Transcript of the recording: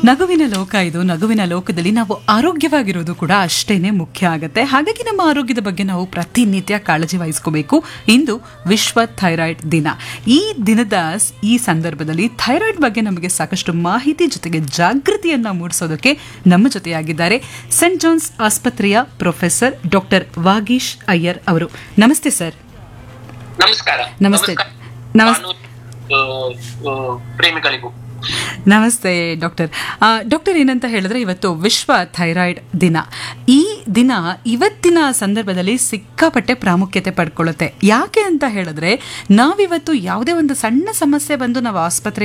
ನಗುವಿನ ಲೋಕ ಇದು ನಗುವಿನ ಲೋಕದಲ್ಲಿ ನಾವು ಆರೋಗ್ಯವಾಗಿರೋದು ಕೂಡ ಅಷ್ಟೇನೆ ಮುಖ್ಯ ಆಗುತ್ತೆ ಹಾಗಾಗಿ ನಮ್ಮ ಆರೋಗ್ಯದ ಬಗ್ಗೆ ನಾವು ಪ್ರತಿನಿತ್ಯ ಕಾಳಜಿ ವಹಿಸ್ಕೋಬೇಕು ಇಂದು ವಿಶ್ವ ಥೈರಾಯ್ಡ್ ದಿನ ಈ ದಿನದ ಸ್- ಈ ಸಂದರ್ಭದಲ್ಲಿ ಥೈರಾಯ್ಡ್ ಬಗ್ಗೆ ನಮಗೆ ಸಾಕಷ್ಟು ಮಾಹಿತಿ ಜೊತೆಗೆ ಜಾಗೃತಿಯನ್ನ ಮೂಡಿಸೋದಕ್ಕೆ ನಮ್ಮ ಜೊತೆಯಾಗಿದ್ದಾರೆ ಸೆಂಟ್ ಜಾನ್ಸ್ ಆಸ್ಪತ್ರೆಯ ಪ್ರೊಫೆಸರ್ ಡಾಕ್ಟರ್ ವಾಗೀಶ್ ಅಯ್ಯರ್ ಅವರು ನಮಸ್ತೆ ಸರ್ ನಮಸ್ಕಾರ ನಮಸ್ತೆ. ನಮಸ್ಕಾರ. ನಮಸ್- ನಾನು, ಆ, ಆ, ಪ್ರೇಮಿಗಳಿಗೂ ನಮಸ್ತೆ ಡಾಕ್ಟರ್ ಆ, ಡಾಕ್ಟರ್ ಏನಂತ ಹೇಳಿದ್ರೆ ಇವತ್ತು ವಿಶ್ವ ಥೈರಾಯ್ಡ್ ದಿನ ಈ ದಿನ ಇವತ್ತಿನ ಸಂದರ್ಭದಲ್ಲಿ ಸಿಕ್ಕಾಪಟ್ಟೆ ಪ್ರಾಮುಖ್ಯತೆ ಪಡ್ಕೊಳ್ಳುತ್ತೆ ಯಾಕೆ ಅಂತ ಹೇಳಿದ್ರೆ ನಾವಿವತ್ತು ಯಾವುದೇ ಒಂದು ಸಣ್ಣ ಸಮಸ್ಯೆ ಬಂದು ನಾವು ಆಸ್ಪತ್ರೆ